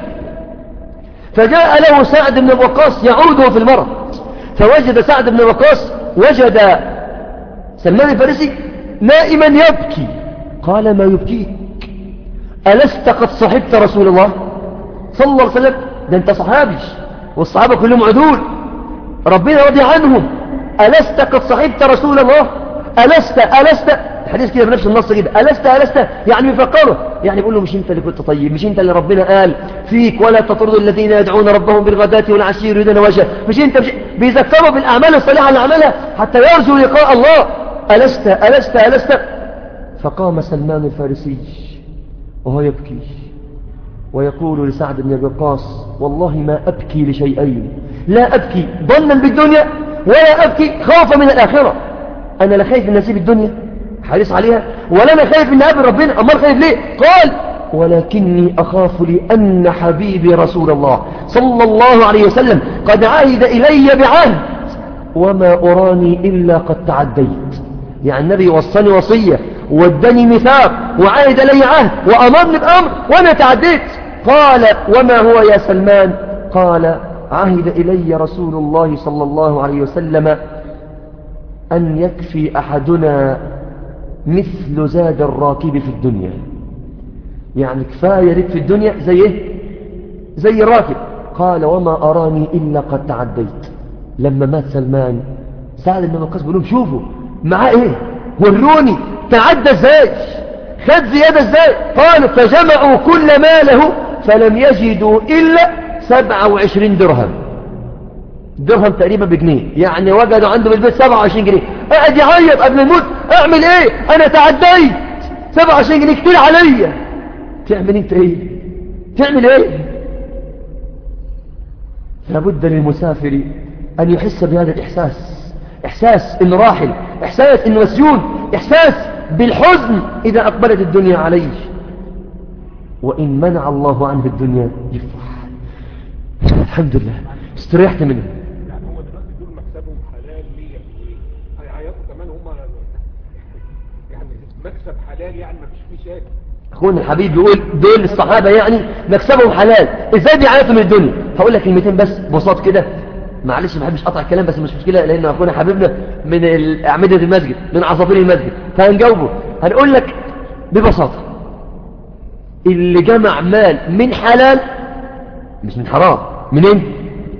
فجاء له سعد بن وقاص يعوده في المرض فوجد سعد بن وقاص وجد سلمان الفارسي نائما يبكي قال ما يبكيك ألست قد صحبت رسول الله صلى الله عليه وسلم ده انت صحابي والصحابة كلهم عدول ربنا رضي عنهم ألست قد صحبت رسول الله ألست ألست الحديث كده بنفس النص كده ألست ألست يعني بيفكره يعني بيقول له مش انت اللي كنت طيب مش انت اللي ربنا قال فيك ولا تطردوا الذين يدعون ربهم بالغداة والعشي يريدون وجهه مش انت مش بيذكروا بالأعمال الصالحة اللي عملها حتى يرجو لقاء الله ألست ألست ألست فقام سلمان الفارسي وهو يبكي ويقول لسعد بن أبي وقاص والله ما أبكي لشيئين لا أبكي ظنا بالدنيا ولا أبكي خوفا من الآخرة أنا لا خايف من نسيب الدنيا حريص عليها ولا أنا خايف من أقابل ربنا أمال خايف ليه قال ولكني أخاف لأن حبيبي رسول الله صلى الله عليه وسلم قد عهد إلي بعهد وما أراني إلا قد تعديت يعني النبي وصاني وصية واداني ميثاق وعاهد لي عهد وأمرني بأمر وأنا تعديت قال وما هو يا سلمان قال عهد إلي رسول الله صلى الله عليه وسلم أن يكفي أحدنا مثل زاد الراكب في الدنيا يعني كفاية لك في الدنيا زي ايه زي الراكب قال وما أراني إلا قد تعديت لما مات سلمان سعد بن وقاص بيقول لهم شوفوا معاه ايه وروني تعدى ازاي خد زيادة ازاي قالوا فجمعوا كل ماله فلم يجدوا إلا 27 درهم درهم تقريبا بجنيه يعني وجدوا عنده بالبيت 27 جنيه قاعد يعيط قبل الموت اعمل ايه انا تعديت 27 جنيه كتير عليا تعمل انت ايه تعمل ايه لابد للمسافر ان يحس بهذا الاحساس إحساس إنه راحل إحساس إنه مسجون إحساس بالحزن إذا أقبلت الدنيا عليه وإن منع الله عنه الدنيا يفرح الحمد لله استريحت منه يعني هو دلوقتي دول مكسبهم حلال ليه هيعيطوا كمان هم يعني مكسب حلال يعني ما فيش فيه شاك اخونا الحبيب بيقول دول الصحابة يعني مكسبهم حلال ازاي بيعيطوا من الدنيا هقول لك كلمتين بس بساط كده معلش ما بحبش اقطع الكلام بس مش مشكلة لان اخونا حبيبنا من اعمدة المسجد من عصافير المسجد فهنجاوبه هنقول لك ببساطة اللي جمع مال من حلال مش من حرام منين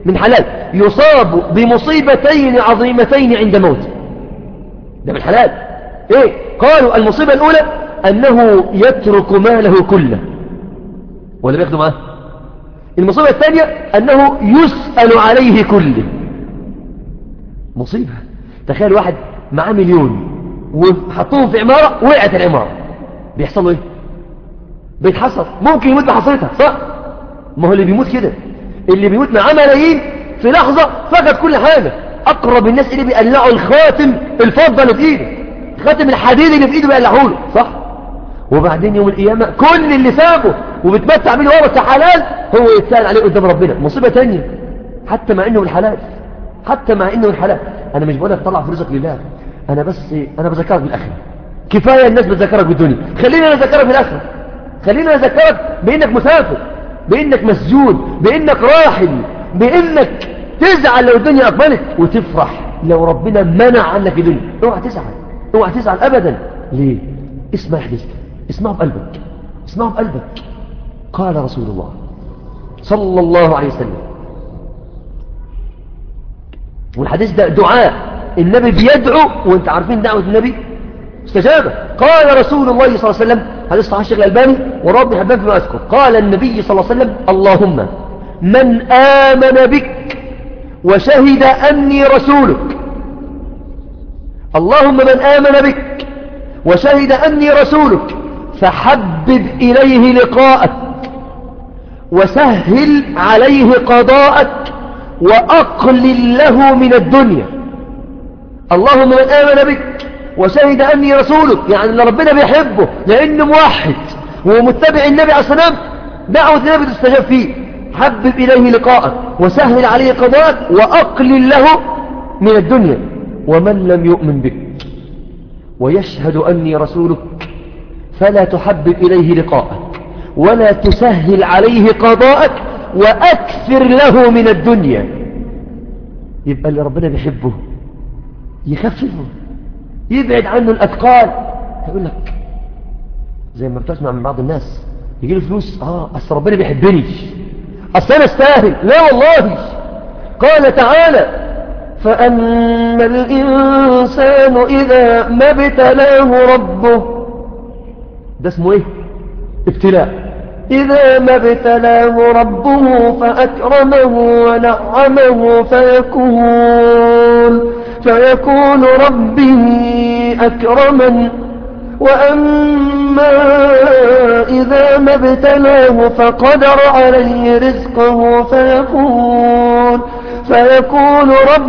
من حلال يصاب بمصيبتين عظيمتين عند موته ده من حلال ايه قالوا المصيبة الاولى انه يترك ماله كله ولا بياخده معاه المصيبة الثانية انه يسأل عليه كله مصيبة تخيل واحد معاه مليون وحطوهم في عمارة وقعت العمارة بيحصل له ايه بيتحصر ممكن يموت بحصرتها صح ما هو اللي بيموت كده اللي بيموت معاه ملايين في لحظة فقد كل حاجة أقرب الناس اللي بيقلعوا الخاتم الفضة اللي في إيده خاتم الحديد اللي في إيده بيقلعوا له صح وبعدين يوم القيامة كل اللي سابه وبتمتع بيه هو بس حلال هو يتسأل عليه قدام ربنا مصيبة تانية حتى مع إنه الحلال حتى مع إنه الحلال أنا مش بقولك طلع فلوسك لله أنا بس أنا بذكرك بالآخرة كفاية الناس بتذكرك بالدنيا خليني أنا أذكرك بالآخرة خليني أذكرك بإنك مسافر بإنك مسجون بإنك راحل بإنك تزعل لو الدنيا أقبلت وتفرح لو ربنا منع عنك الدنيا اوعى تزعل اوعى تزعل أبدا ليه اسمع حديث اسمعه بقلبك اسمعه بقلبك قال رسول الله صلى الله عليه وسلم والحديث ده دعاء النبي بيدعو وانت عارفين دعوة النبي استجابة قال رسول الله صلى الله عليه وسلم حديث صحيح الشيخ الألباني ورب حباب فيما أذكر قال النبي صلى الله عليه وسلم اللهم من آمن بك وشهد أني رسولك اللهم من آمن بك وشهد أني رسولك فحبب إليه لقاءك وسهل عليه قضاءك وأقلل له من الدنيا اللهم من آمن بك وشهد أني رسولك يعني اللي ربنا بيحبه لأنه موحد ومتبع النبي عليه السلام دعوة النبي تستجاب فيه حبب إليه لقاءك وسهل عليه قضاءك وأقلل له من الدنيا ومن لم يؤمن بك ويشهد أني رسولك فلا تحبب إليه لقاءك ولا تسهل عليه قضاءك وأكثر له من الدنيا يبقى اللي ربنا بيحبه يخففه يبعد عنه الأثقال يقول لك زي ما بتسمع من بعض الناس يجي له فلوس اه اصل ربنا بيحبني اصل انا استاهل لا والله قال تعالى فأما الإنسان إذا ما ابتلاه ربه ده اسمه ايه ابتلاء إذا ما ابتلاه ربه فأكرمه ونعمه فيكون فيكون ربي أكرمن وأما إذا ما ابتلاه فقدر عليه رزقه فيكون فيكون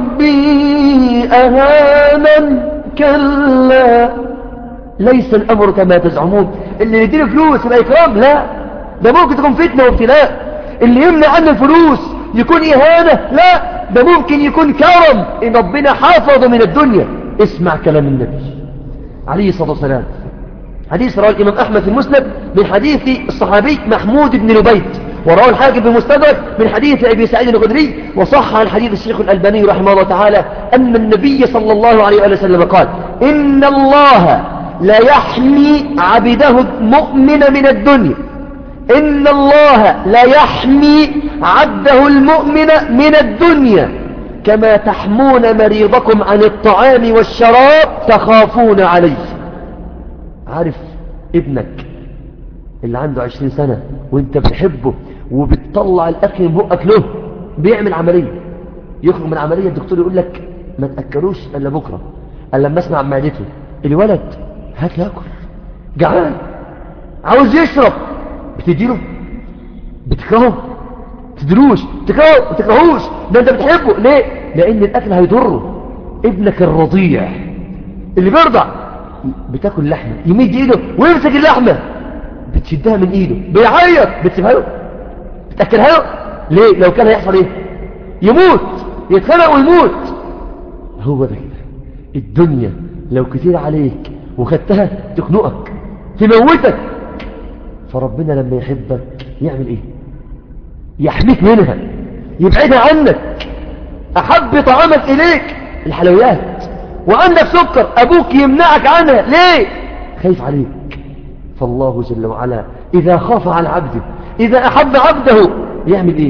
ربي أهانا كلا ليس الأمر كما تزعمون اللي يديني فلوس يبقى إكرام لا ده ممكن تكون فتنة وابتلاء اللي يمنع عنه الفلوس يكون إهانة لا ده ممكن يكون كرم إن ربنا حافظه من الدنيا اسمع كلام النبي عليه الصلاة والسلام حديث رواه الإمام أحمد في المسند من حديث الصحابي محمود بن لبيت ورواه الحاكم بمستدرك من حديث أبي سعيد الخدري وصح عن حديث الشيخ الألباني رحمه الله تعالى أن النبي صلى الله عليه وسلم قال إن الله لا يحمي عبده المؤمن من الدنيا إن الله لا يحمي عبده المؤمن من الدنيا كما تحمون مريضكم عن الطعام والشراب تخافون عليه عارف ابنك اللي عنده عشرين سنة وانت بتحبه وبتطلع الأكل من بقك له بيعمل عملية يخرج من العملية الدكتور يقول لك ما تأكلوش إلا بكرة إلا لما اسمع معدته الولد هات ياكل جعان عاوز يشرب بتديله بتكرهه تدروش تكرهه ما تكرهوش ده انت بتحبه ليه لان الاكل هيضره ابنك الرضيع اللي بيرضع بتاكل لحمه يمد ايده ويمسك اللحمه بتشدها من ايده بيعيط بتسيبها له بتاكلها له ليه لو كان هيحصل ايه يموت يتخنق ويموت هو ده كده الدنيا لو كتير عليك وخدتها تخنقك تموتك فربنا لما يحبك يعمل ايه يحميك منها يبعدها عنك احب طعامك اليك الحلويات وعندك سكر ابوك يمنعك عنها ليه خايف عليك فالله جل وعلا اذا خاف على عبده اذا احب عبده يعمل ايه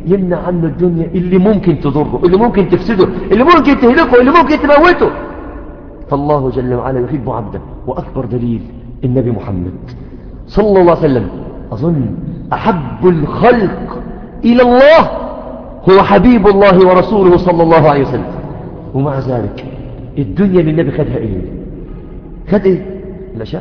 يمنع عنه الدنيا اللي ممكن تضره اللي ممكن تفسده اللي ممكن تهلكه اللي ممكن تموته فالله جل وعلا يحب عبده وأكبر دليل النبي محمد صلى الله عليه وسلم أظن أحب الخلق إلى الله هو حبيب الله ورسوله صلى الله عليه وسلم ومع ذلك الدنيا اللي النبي خدها إيه خد إيه لا شاء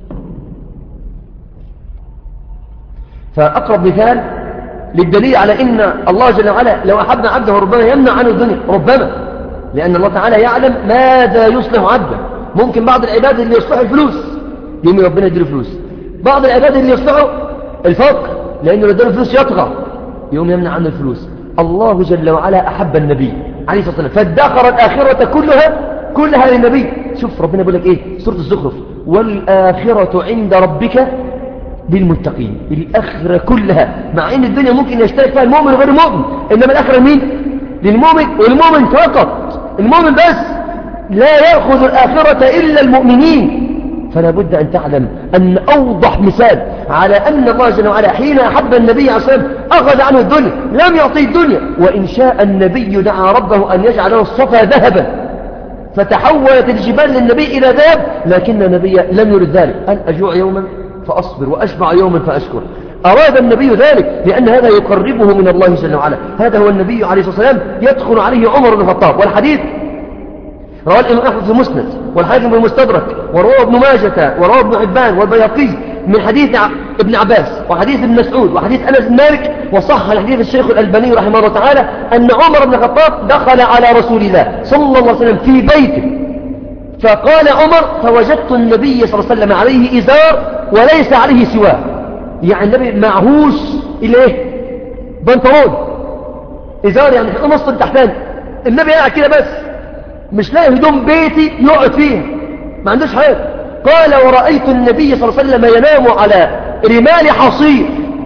فأقرب مثال للدليل على إن الله جل وعلا لو أحبنا عبده ربما يمنع عنه الدنيا ربما لأن الله تعالى يعلم ماذا يصلح عبده ممكن بعض العباد اللي يصلحوا الفلوس يوم ربنا يديله فلوس بعض العباد اللي يصلحوا الفقر لأنه لو اداله فلوس يطغى يوم يمنع عنه الفلوس الله جل وعلا أحب النبي عليه الصلاة والسلام فادخر الآخرة كلها كلها للنبي شوف ربنا يقول لك إيه سورة الزخرف والآخرة عند ربك للمتقين الآخرة كلها مع إن الدنيا ممكن يشترك فيها المؤمن وغير المؤمن إنما الآخرة مين للمؤمن والمؤمن فقط المؤمن بس لا يأخذ الآخرة إلا المؤمنين فلا بد أن تعلم أن أوضح مثال على أن الله جل وعلا حين أحب النبي عليه الصلاة والسلام أخذ عنه الدنيا لم يعطيه الدنيا وإن شاء النبي دعا ربه أن يجعل له الصفا ذهبا فتحولت الجبال للنبي إلى ذهب لكن النبي لم يرد ذلك قال أجوع يوما فأصبر وأشبع يوما فأشكر أراد النبي ذلك لأن هذا يقربه من الله جل وعلا هذا هو النبي عليه الصلاة والسلام يدخل عليه عمر بن الخطاب والحديث رواه الإمام أحمد في المسند والحاكم في المستدرك ورواه ابن ماجة ورواه ابن حبان والبياقي من حديث ابن عباس وحديث ابن مسعود وحديث أنس بن مالك وصح الحديث الشيخ الألباني رحمه الله تعالى أن عمر بن الخطاب دخل على رسول الله صلى الله عليه وسلم في بيته فقال عمر فوجدت النبي صلى الله عليه وسلم عليه إزار وليس عليه سواه يعني النبي معهوش الايه بنطلون إزار يعني نص تحتاني النبي قاعد كده بس مش لاقي هدوم بيتي يقعد فيها ما عندوش حاجة قال ورأيت النبي صلى الله عليه وسلم ينام على رمال حصير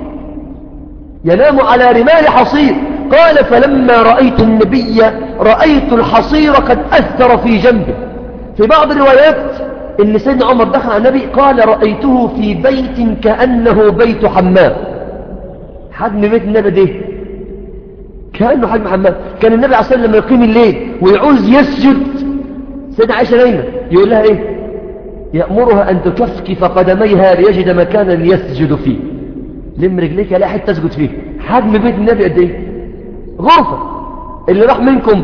ينام على رمال حصير قال فلما رأيت النبي رأيت الحصير قد أثر في جنبه في بعض الروايات ان سيدنا عمر دخل على النبي قال رأيته في بيت كأنه بيت حمام حجم بيت النبي ده كأنه حجم حمام كان النبي عليه الصلاة والسلام يقيم الليل ويعوز يسجد سيدنا عائشة نايمة يقول لها ايه يأمرها أن تكفكف قدميها ليجد مكانا يسجد فيه لم رجليك لا حتى تسجد فيه حجم بيت النبي قد ايه غرفة اللي راح منكم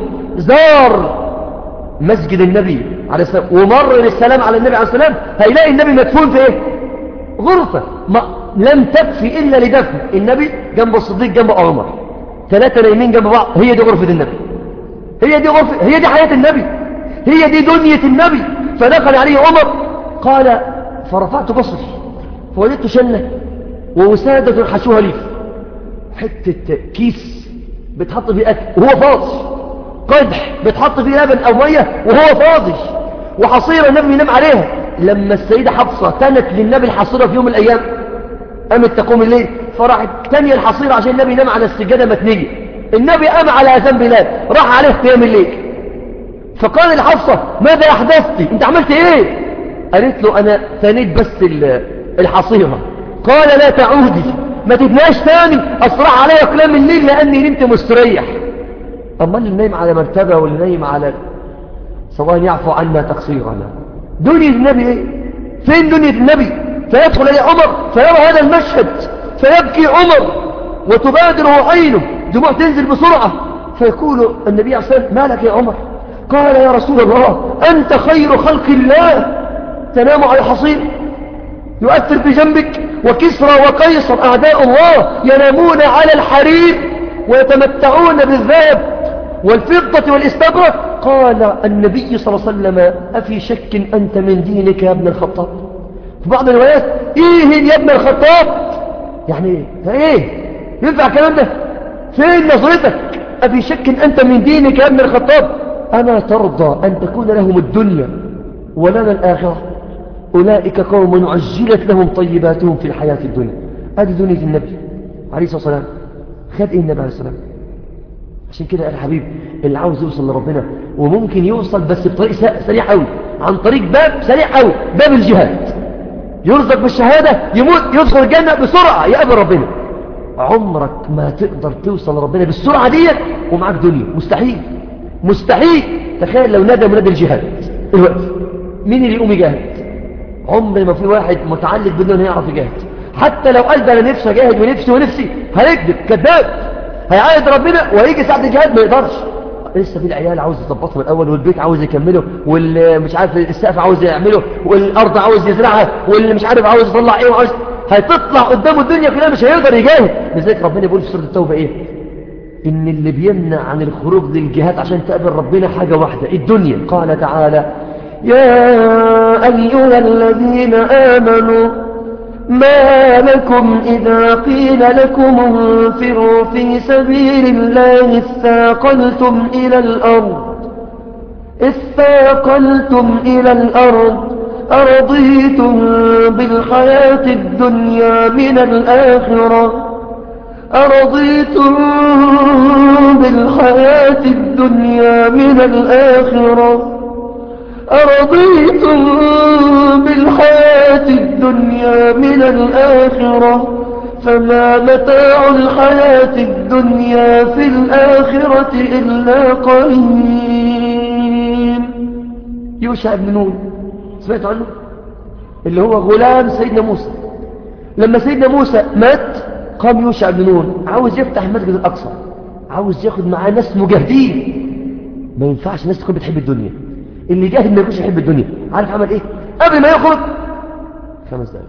زار مسجد النبي عليه السلام ومر للسلام على النبي عليه السلام هيلاقي النبي مدفون في ايه غرفة ما لم تكفي إلا لدفن النبي جنب الصديق جنب عمر ثلاثة نايمين جنب بعض هي دي غرفة النبي هي دي غرفة هي دي حياة النبي هي دي دنيا النبي فدخل عليه عمر قال فرفعت بصري فوجدت شنة ووسادة حشوها ليف حتة كيس بتحط فيه أكل وهو فاضي قدح بتحط فيه لبن أو مية وهو فاضي وحصيرة النبي ينام عليها لما السيدة حفصة تنت للنبي الحصيرة في يوم من الأيام قامت تقوم الليل فراحت تانية الحصيرة عشان النبي ينام على السجادة متنية النبي قام على أذان بلال راح عليه قيام الليل فقال الحفصة ماذا أحدثت انت عملت ايه قالت له أنا ثانيت بس الحصيرة قال لا تعودي ما تبناش تاني أصرح علي قيام الليل لأني نمت مستريح أما اللي نايم على مرتبة واللي نايم على سواء يعفو عنا تقصيرنا دنيا النبي ايه فين دنيا النبي فيدخل عليه عمر فيرى هذا المشهد فيبكي عمر وتبادره عينه دموع تنزل بسرعة فيقول النبي عليه الصلاة والسلام ما لك يا عمر قال يا رسول الله أنت خير خلق الله تنام على الحصير يؤثر بجنبك وكسرى وقيصر أعداء الله ينامون على الحرير ويتمتعون بالذهب والفضة والاستبرق قال النبي صلى الله عليه وسلم أفي شك أنت من دينك يا ابن الخطاب في بعض الروايات إيه يا ابن الخطاب يعني ايه ينفع الكلام ده فين نظرتك أفي شك أنت من دينك يا ابن الخطاب أما ترضى أن تكون لهم الدنيا ولنا الآخرة أولئك قوم عجلت لهم طيباتهم في الحياة الدنيا هذه دنيا النبي عليه الصلاة والسلام خد إيه النبي عليه الصلاة والسلام عشان كده يا حبيب اللي عاوز يوصل لربنا وممكن يوصل بس بطريق سريع قوي عن طريق باب سريع قوي باب الجهاد يرزق بالشهادة يموت يدخل الجنة بسرعة يقابل ربنا عمرك ما تقدر توصل لربنا بالسرعة دي ومعاك دنيا مستحيل مستحيل تخيل لو نادى منادي الجهاد الوقت مين اللي يقوم يجاهد عمر ما في واحد متعلق بالدنيا يعرف يجاهد حتى لو قال ده انا نفسي اجاهد ونفسي ونفسي هيكذب كذاب هيعايد ربنا وهيجي ساعة الجهاد ما يقدرش لسه في العيال عاوز يظبطهم الاول والبيت عاوز يكمله واللي مش عارف السقف عاوز يعمله والارض عاوز يزرعها واللي مش عارف عاوز يطلع ايه وعاوز هيتطلع قدامه الدنيا كلها مش هيقدر يجاهد لذلك ربنا بيقول في سوره التوبه ايه ان اللي بيمنع عن الخروج للجهاد عشان تقابل ربنا حاجه واحده الدنيا قال تعالى يا أيها الذين آمنوا ما لكم إذا قيل لكم انفروا في سبيل الله اثاقلتم إلى الأرض اثاقلتم إلى الأرض أرضيتم بالحياة الدنيا من الآخرة أرضيتم بالحياة الدنيا من الآخرة أرضيتم بالحياة الدنيا من الآخرة فما متاع الحياة الدنيا في الآخرة إلا قليل يوشع بن نون سمعت عنه اللي هو غلام سيدنا موسى لما سيدنا موسى مات قام يوشع بن نون عاوز يفتح المسجد الأقصى عاوز ياخد معاه ناس مجاهدين ما ينفعش ناس تكون بتحب الدنيا اللي جاهد ما يكونش يحب الدنيا عارف عمل ايه قبل ما يخرج خمس دقائق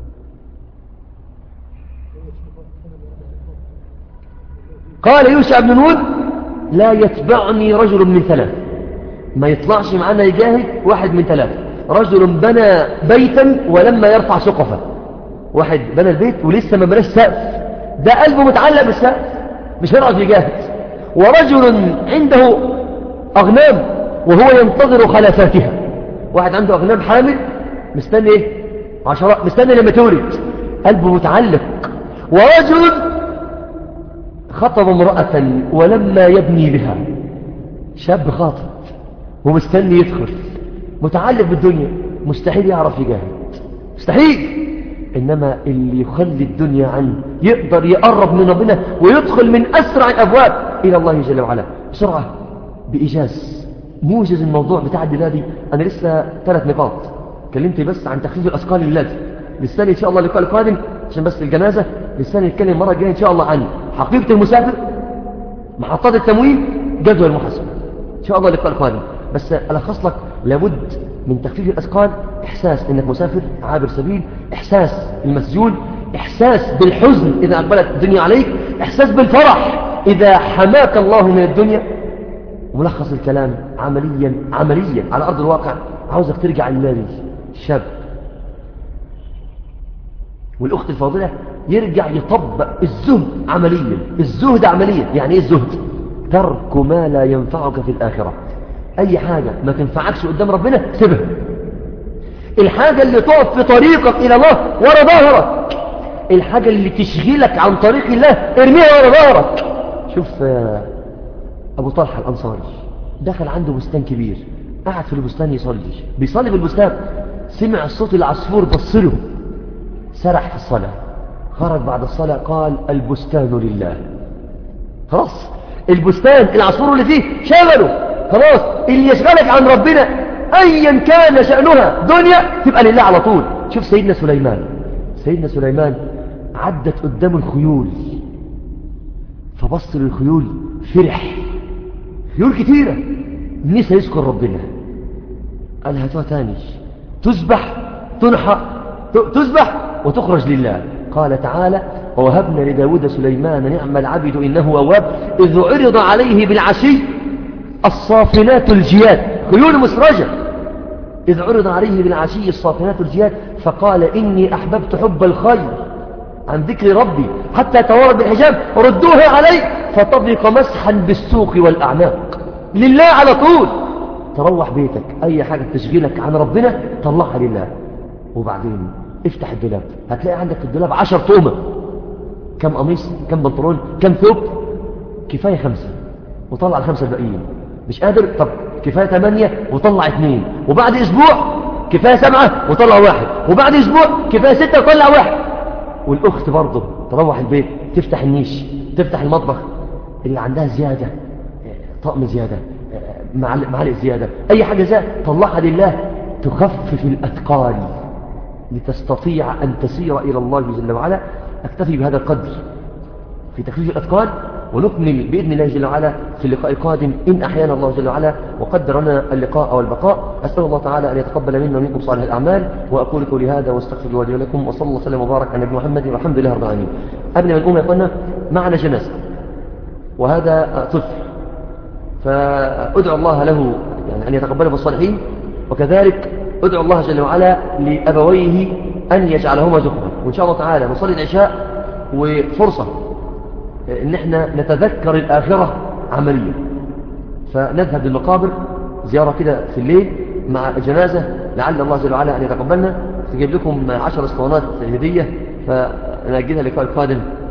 قال يوشع بن نون لا يتبعني رجل من ثلاث ما يطلعش معنا يجاهد واحد من ثلاث رجل بنى بيتا ولما يرفع سقفه واحد بنى البيت ولسه ما بناش سقف ده قلبه متعلق بالسقف مش هيعرف يجاهد ورجل عنده أغنام وهو ينتظر خلافاتها واحد عنده أغنام حامل مستني ايه عشرات مستني لما تولد قلبه متعلق ورجل خطب امرأة ولما يبني بها شاب خاطب ومستني يدخل متعلق بالدنيا مستحيل يعرف يجاهد مستحيل إنما اللي يخلي الدنيا عنه يقدر يقرب من ربنا ويدخل من أسرع الأبواب إلى الله جل وعلا بسرعة بإيجاز موجز الموضوع بتاع الدلادي أنا لسه ثلاث نقاط كلمت بس عن تخفيف الأثقال للازم لسه إن شاء الله اللقاء القادم عشان بس الجنازة لسه نتكلم المرة الجاية إن شاء الله عن حقيقة المسافر محطات التموين جدول المحاسبة إن شاء الله اللقاء القادم بس ألخص لك لابد من تخفيف الأثقال إحساس إنك مسافر عابر سبيل إحساس المسجون إحساس بالحزن إذا أقبلت الدنيا عليك إحساس بالفرح إذا حماك الله من الدنيا ملخص الكلام عمليا عمليا على أرض الواقع عاوزك ترجع للنبي شاب والأخت الفاضلة يرجع يطبق الزهد عمليا الزهد عمليا يعني ايه الزهد ترك ما لا ينفعك في الآخرة أي حاجة ما تنفعكش قدام ربنا سيبها الحاجة اللي تقف في طريقك إلى الله ورا ظهرك الحاجة اللي تشغلك عن طريق الله ارميها ورا ظهرك شوف أبو طلحة الأنصاري دخل عنده بستان كبير قعد في البستان يصلي بيصلي في البستان سمع صوت العصفور بصله سرح في الصلاة خرج بعد الصلاة قال البستان لله خلاص البستان العصفور اللي فيه شغله خلاص اللي يشغلك عن ربنا ايا كان شأنها دنيا تبقى لله على طول شوف سيدنا سليمان سيدنا سليمان عدت قدام الخيول فبص للخيول فرح خيول كتيرة نسى يذكر ربنا قال هاتوها تاني تسبح تنحى تسبح وتخرج لله قال تعالى ووهبنا لداود سليمان نعم العبد إنه أواب إذ عرض عليه بالعشي الصافنات الجياد خيول مسرجة إذ عرض عليه بالعشي الصافنات الجياد فقال إني أحببت حب الخير عن ذكر ربي حتى توارد بالحجاب ردوها علي فطبق مسحا بالسوق والأعناق لله على طول تروح بيتك أي حاجة تشغلك عن ربنا طلعها لله وبعدين افتح الدولاب هتلاقي عندك في الدولاب عشر طومة كم قميص كم بنطلون كم ثوب كفاية خمسة وطلع الخمسة الباقيين مش قادر طب كفاية ثمانية وطلع اثنين وبعد اسبوع كفاية سبعة وطلع واحد وبعد اسبوع كفاية ستة وطلع واحد والاخت برضه تروح البيت تفتح النيش تفتح المطبخ اللي عندها زيادة طقم زيادة معلق معلق زيادة أي حاجة زيادة طلعها لله تخفف الأثقال لتستطيع أن تسير إلى الله جل وعلا أكتفي بهذا القدر في تخفيف الأثقال ونكمل بإذن الله جل وعلا في اللقاء القادم إن أحيانا الله جل وعلا وقدر لنا اللقاء والبقاء أسأل الله تعالى أن يتقبل منا ومنكم صالح الأعمال وأقول قولي هذا واستغفر الله لي ولكم وصلى الله وسلم وبارك على نبينا محمد والحمد لله رب العالمين قبل ما نقوم يا اخوانا معنا جنازة وهذا طفل فأدعو الله له يعني أن يتقبله بالصالحين وكذلك أدعو الله جل وعلا لأبويه أن يجعلهما ذكرا وإن شاء الله تعالى نصلي العشاء وفرصة ان احنا نتذكر الآخرة عمليا فنذهب للمقابر زيارة كده في الليل مع جنازة لعل الله جل وعلا أن يتقبلنا تجيب لكم عشر اسطوانات هدية فنأجلها لقاء القادم